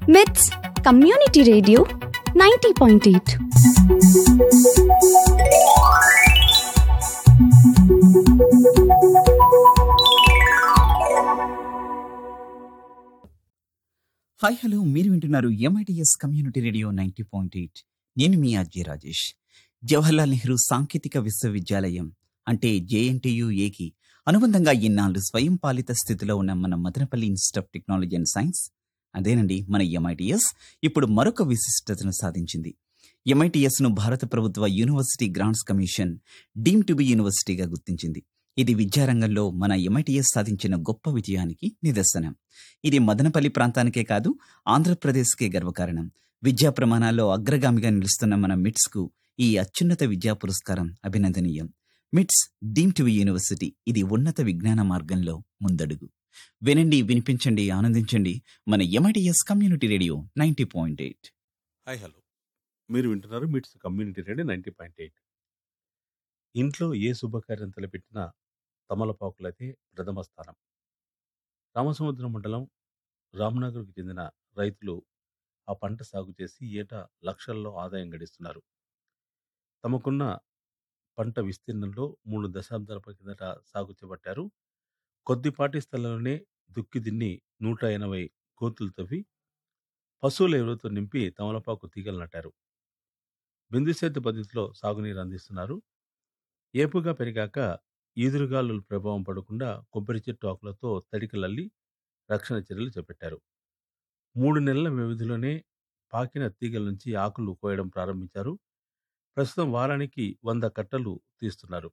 మిట్స్ community radio ninety point eight hi hello మీరు వింటున్నారు MITS community radio ninety point eight నేను మీ అజయ్ రాజేష్ జవహర్లాల్ నెహ్రూ సాంకేతిక విశ్వవిద్యాలయం అంటే జేఎన్టీయుఏకి అనుబంధంగా ఇన్నాళ్ళు స్వయం పాలిత స్థితిలో ఉన్న మన Madanapalle institute of technology and science అదేనండి మన ఎంఐటిఎస్ ఇప్పుడు మరొక విశిష్టతను సాధించింది ఎంఐటిఎస్ ను భారత ప్రభుత్వ university grants commission deem to be యూనివర్సిటీగా గుర్తించింది ఇది విద్యారంగంలో మన ఎంఐటిఎస్ సాధించిన గొప్ప విజయానికి నిదర్శనం ఇది మదనపల్లి ప్రాంతానికే కాదు ఆంధ్రప్రదేశ్కే గర్వకారణం విద్యా ప్రమాణాల్లో అగ్రగామిగా నిలుస్తున్న మన మిట్స్ కు ఈ అత్యున్నత విద్యా పురస్కారం అభినందనీయం మిట్స్ డీమ్ టు యూనివర్సిటీ ఇది ఉన్నత విజ్ఞాన మార్గంలో ముందడుగు వినండి వినిపించండి ఆనందించండి మన MITS community radio ninety point eight hi hello మీరు వింటున్నారు MITS community radio ninety point eight ఇంట్లో ఏ శుభకార్యం తలపెట్టినా తమలపాకులైతే ప్రథమ స్థానం రామసముద్రం మండలం రామ్నగర్కు చెందిన రైతులు ఆ పంట సాగు చేసి ఏటా లక్షల్లో ఆదాయం గడిస్తున్నారు తమకున్న పంట విస్తీర్ణంలో మూడు దశాబ్దాల కిందట సాగు చేపట్టారు కొద్దిపాటి స్థలంలోనే దుక్కి దిన్ని నూట ఎనభై కోతులు తవ్వి పశువుల ఎరువుతో నింపి తమలపాకు తీగలు నాటారు బిందుసేద్య పద్ధతిలో సాగునీరు అందిస్తున్నారు ఏపుగా పెరిగాక ఈదురుగాలుల ప్రభావం పడకుండా కొబ్బరి చెట్టు ఆకులతో తడికలల్లి రక్షణ చర్యలు చేపట్టారు మూడు నెలల వ్యవధిలోనే పాకిన తీగల నుంచి ఆకులు కోయడం ప్రారంభించారు ప్రస్తుతం వారానికి వంద కట్టలు తీస్తున్నారు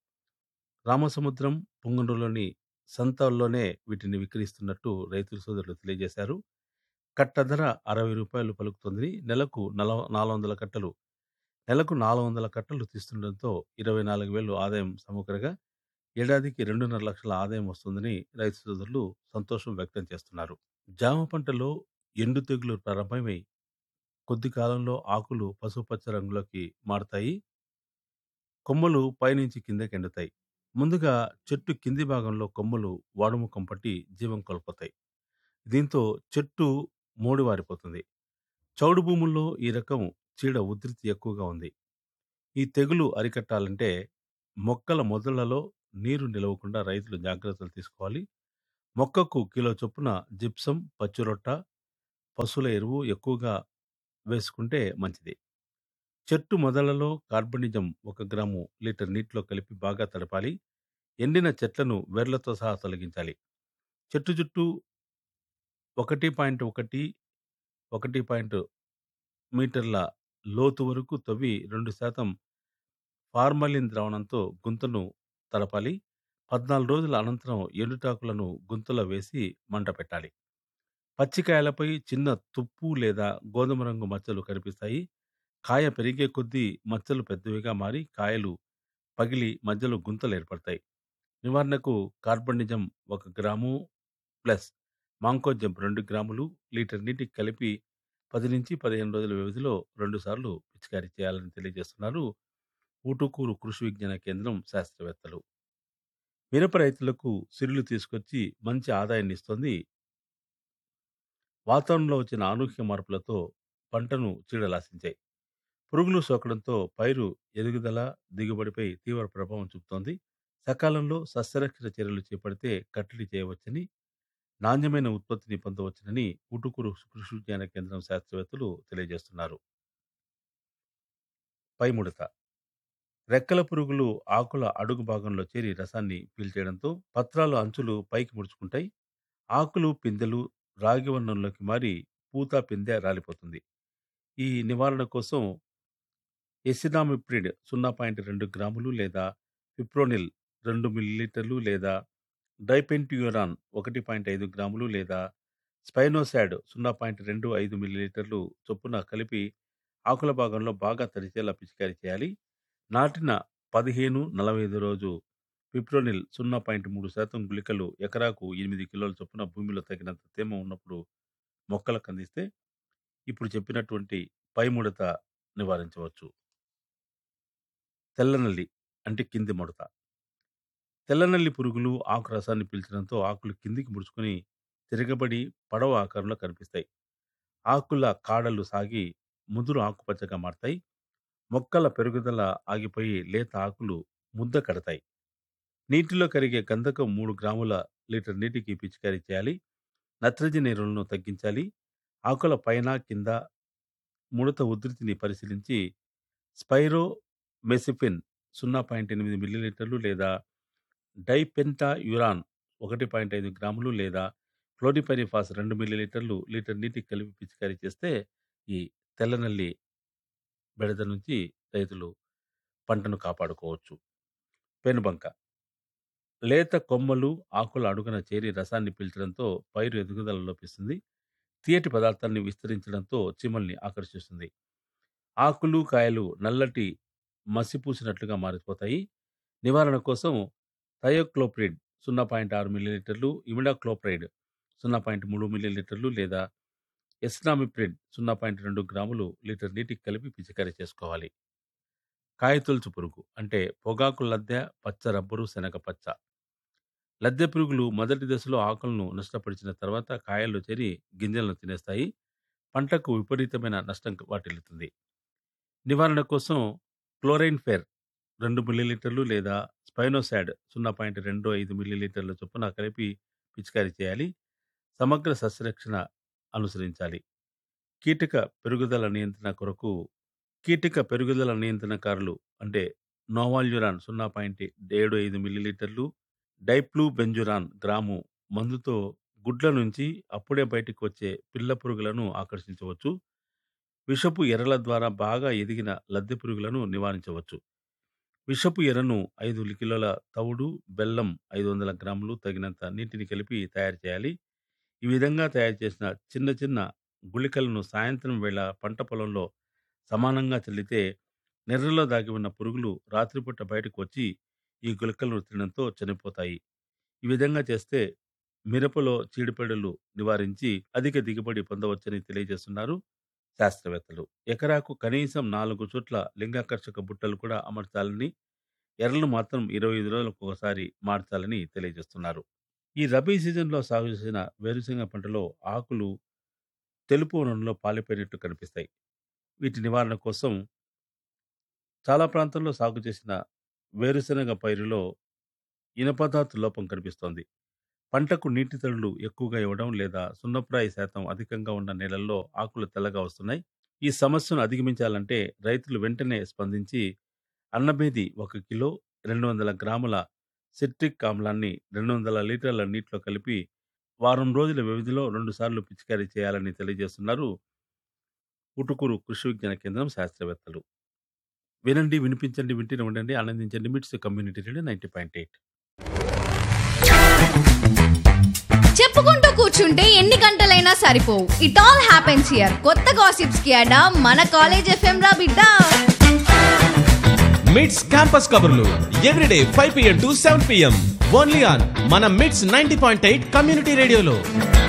రామసముద్రం పుంగనూరులోని సంతాల్లోనే వీటిని విక్రయిస్తున్నట్టు రైతుల సోదరులు తెలియజేశారు కట్ట ధర అరవై రూపాయలు పలుకుతుంది నెలకు నల నాలుగు వందల కట్టలు నెలకు నాలుగు వందల కట్టలు తీస్తుండటంతో ఇరవై నాలుగు వేలు ఆదాయం సమకూరగా ఏడాదికి రెండున్నర లక్షల ఆదాయం వస్తుందని రైతు సోదరులు సంతోషం వ్యక్తం చేస్తున్నారు జామ పంటలో ఎండు తెగులు ప్రారంభమై కొద్ది కాలంలో ఆకులు పసుపచ్చ రంగులోకి మారతాయి కొమ్మలు పైనుంచి కిందకి ఎండుతాయి ముందుగా చెట్టు కింది భాగంలో కొమ్మలు వాడుముఖం పట్టి జీవం కోల్పోతాయి దీంతో చెట్టు మోడివారిపోతుంది చౌడు భూముల్లో ఈ రకం చీడ ఉధృతి ఎక్కువగా ఉంది ఈ తెగులు అరికట్టాలంటే మొక్కల మొదళ్లలో నీరు నిలవకుండా రైతులు జాగ్రత్తలు తీసుకోవాలి మొక్కకు కిలో చొప్పున జిప్సం పచ్చిరొట్ట పశువుల ఎరువు ఎక్కువగా వేసుకుంటే మంచిది చెట్టు మొదళ్లలో కార్బనిజం ఒక గ్రాము లీటర్ నీటిలో కలిపి బాగా తడపాలి ఎండిన చెట్లను వేర్లతో సహా తొలగించాలి చెట్టు చుట్టూ ఒకటి పాయింట్ ఒకటి ఒకటి పాయింట్ మీటర్ల లోతు వరకు తవ్వి రెండు శాతం ఫార్మలిన్ ద్రావణంతో గుంతను తడపాలి పద్నాలుగు రోజుల అనంతరం ఎండుటాకులను గుంతలో వేసి మంట పెట్టాలి పచ్చికాయలపై చిన్న తుప్పు లేదా గోధుమ రంగు మచ్చలు కనిపిస్తాయి కాయ పెరిగే కొద్దీ మచ్చలు పెద్దవిగా మారి కాయలు పగిలి మధ్యలో గుంతలు ఏర్పడతాయి నివారణకు కార్బనిజం ఒక గ్రాము ప్లస్ మాంకోజం రెండు గ్రాములు లీటర్ నీటికి కలిపి పది నుంచి పదిహేను రోజుల వ్యవధిలో రెండుసార్లు పిచికారీ చేయాలని తెలియజేస్తున్నారు ఊటుకూరు కృషి విజ్ఞాన కేంద్రం శాస్త్రవేత్తలు మిరప రైతులకు సిరులు తీసుకొచ్చి మంచి ఆదాయాన్ని ఇస్తోంది వాతావరణంలో వచ్చిన అనూహ్య మార్పులతో పంటను చీడలాసించాయి పురుగులు సోకడంతో పైరు ఎదుగుదల దిగుబడిపై తీవ్ర ప్రభావం చూపుతోంది సకాలంలో సస్యరక్షణ చర్యలు చేపడితే కట్టడి చేయవచ్చని నాణ్యమైన ఉత్పత్తిని పొందవచ్చునని ఉటుకురు కృషి విజ్ఞాన కేంద్రం శాస్త్రవేత్తలు తెలియజేస్తున్నారు పై ముడత రెక్కల పురుగులు ఆకుల అడుగు భాగంలో చేరి రసాన్ని పీల్చేయడంతో పత్రాలు అంచులు పైకి ముడుచుకుంటాయి ఆకులు పిందెలు రాగి వర్ణంలోకి మారి పూత పిందె రాలిపోతుంది ఈ నివారణ కోసం ఎసినామిప్రిడ్ సున్నా పాయింట్ రెండు గ్రాములు లేదా ఫిప్రోనిల్ రెండు మిల్లీలీటర్లు లేదా డైపెంట్యూరాన్ ఒకటి పాయింట్ ఐదు గ్రాములు లేదా స్పైనోసాడ్ సున్నా పాయింట్ రెండు ఐదు మిల్లీలీటర్లు చొప్పున కలిపి ఆకుల భాగంలో బాగా తడిచేలా పిచికారీ చేయాలి నాటిన పదిహేను నలభై ఐదు రోజు పిప్రోనిల్ సున్నా పాయింట్ మూడు శాతం గుళికలు ఎకరాకు ఎనిమిది కిలోల చొప్పున భూమిలో తగినంత తేమ ఉన్నప్పుడు మొక్కలకు అందిస్తే ఇప్పుడు చెప్పినటువంటి పై ముడత నివారించవచ్చు తెల్లనల్లి అంటే కింది ముడత తెల్లనల్లి పురుగులు ఆకు రసాన్ని పీల్చడంతో ఆకులు కిందికి ముడుచుకొని తిరగబడి పడవ ఆకారంలో కనిపిస్తాయి ఆకుల కాడలు సాగి ముదురు ఆకుపచ్చగా మారతాయి మొక్కల పెరుగుదల ఆగిపోయి లేత ఆకులు ముద్ద కడతాయి నీటిలో కరిగే గంధకం మూడు గ్రాముల లీటర్ నీటికి పిచికారీ చేయాలి నత్రజని ఎరువులను తగ్గించాలి ఆకుల పైన కింద ముడత ఉధృతిని పరిశీలించి స్పైరో మెసిఫిన్ సున్నా పాయింట్ ఎనిమిది మిల్లీలీటర్లు లేదా డైపెంటా యురాన్ ఒకటి పాయింట్ ఐదు గ్రాములు లేదా క్లోరిపైరిఫాస్ రెండు మిల్లీలీటర్లు లీటర్ నీటికి కలిపి పిచికారీ చేస్తే ఈ తెల్లనల్లి బెడద నుంచి రైతులు పంటను కాపాడుకోవచ్చు పెనుబంక లేత కొమ్మలు ఆకుల అడుగున చేరి రసాన్ని పీల్చడంతో పైరు ఎదుగుదల లోపిస్తుంది తీయటి పదార్థాన్ని విస్తరించడంతో చీమల్ని ఆకర్షిస్తుంది ఆకులు కాయలు నల్లటి మసిపూసినట్లుగా మారిపోతాయి నివారణ కోసం థయోక్లోప్రిడ్ సున్నా పాయింట్ ఆరు మిల్లీలీటర్లు ఇమిడాక్లోప్రైడ్ సున్నా పాయింట్ మూడు మిల్లీలీటర్లు లేదా ఎస్నామిప్రిడ్ సున్నా పాయింట్ రెండు గ్రాములు లీటర్ నీటికి కలిపి పిచికారీ చేసుకోవాలి కాయతొలుచు పురుగు అంటే పొగాకు లద్దె పచ్చ రబ్బరు శనగ పచ్చ లద్దె పురుగులు మొదటి దశలో ఆకులను నష్టపరిచిన తర్వాత కాయల్లో చేరి గింజలను తినేస్తాయి పంటకు విపరీతమైన నష్టం వాటిల్లుతుంది నివారణ కోసం క్లోరైన్ ఫెర్ రెండు మిల్లీలీటర్లు లేదా స్పైనోసాడ్ సున్నా పాయింట్ రెండు ఐదు మిల్లీలీటర్ల చొప్పున కలిపి పిచికారీ చేయాలి సమగ్ర సస్యరక్షణ అనుసరించాలి కీటక పెరుగుదల నియంత్రణ కొరకు కీటక పెరుగుదల నియంత్రణకారులు అంటే నోవాల్యురాన్ సున్నా పాయింట్ ఏడు ఐదు మిల్లీలీటర్లు డైప్లూ బెంజురాన్ గ్రాము మందుతో గుడ్ల నుంచి అప్పుడే బయటికి వచ్చే పిల్ల పురుగులను ఆకర్షించవచ్చు విషపు ఎర్రల ద్వారా బాగా ఎదిగిన లద్దె పురుగులను నివారించవచ్చు విషపు ఎర్రను ఐదు కిలోల తవుడు బెల్లం ఐదు వందల గ్రాములు తగినంత నీటిని కలిపి తయారు చేయాలి ఈ విధంగా తయారు చేసిన చిన్న చిన్న గుళికలను సాయంత్రం వేళ పంట పొలంలో సమానంగా చల్లితే నెర్రలో దాగి ఉన్న పురుగులు రాత్రిపూట బయటకు వచ్చి ఈ గుళికలను తినడంతో చనిపోతాయి ఈ విధంగా చేస్తే మిరపలో చీడిపీడలు నివారించి అధిక దిగుబడి పొందవచ్చని తెలియజేస్తున్నారు శాస్త్రవేత్తలు ఎకరాకు కనీసం నాలుగు చోట్ల లింగాకర్షక బుట్టలు కూడా అమర్చాలని ఎర్రలు మాత్రం ఇరవై ఐదు రోజులకు ఒకసారి మార్చాలని తెలియజేస్తున్నారు ఈ రబీ సీజన్లో సాగు చేసిన వేరుశెనగ పంటలో ఆకులు తెలుపు రంగులో పాలిపోయినట్టు కనిపిస్తాయి వీటి నివారణ కోసం చాలా ప్రాంతంలో సాగు చేసిన వేరుశెనగ పైరులో ఇనపదార్థ లోపం కనిపిస్తోంది పంటకు నీటి తడులు ఎక్కువగా ఇవ్వడం లేదా సున్నప్రాయి శాతం అధికంగా ఉన్న నేలల్లో ఆకులు తెల్లగా వస్తున్నాయి ఈ సమస్యను అధిగమించాలంటే రైతులు వెంటనే స్పందించి అన్నమేది ఒక కిలో రెండు వందల గ్రాముల సిట్రిక్ ఆమ్లాన్ని రెండు వందల లీటర్ల నీటిలో కలిపి వారం రోజుల వ్యవధిలో రెండుసార్లు పిచికారీ చేయాలని తెలియజేస్తున్నారు ఉటుకూరు కృషి విజ్ఞాన కేంద్రం శాస్త్రవేత్తలు వినండి వినిపించండి వింటూనే ఉండండి ఆనందించండి MITS community radio ninety point eight చెప్పుకుంటూ కూర్చుంటే ఎన్ని గంటలైనా సరిపోవు ఇట్ ఆల్ హ్యాపెన్స్ హియర్ కొత్త గాసిప్స్ కి అడా మన కాలేజ్ ఎఫ్ఎం రా బిడ్డ మిడ్స్ క్యాంపస్ కబుర్లు everyday five PM to seven PM only on మన MITS ninety point eight community రేడియోలో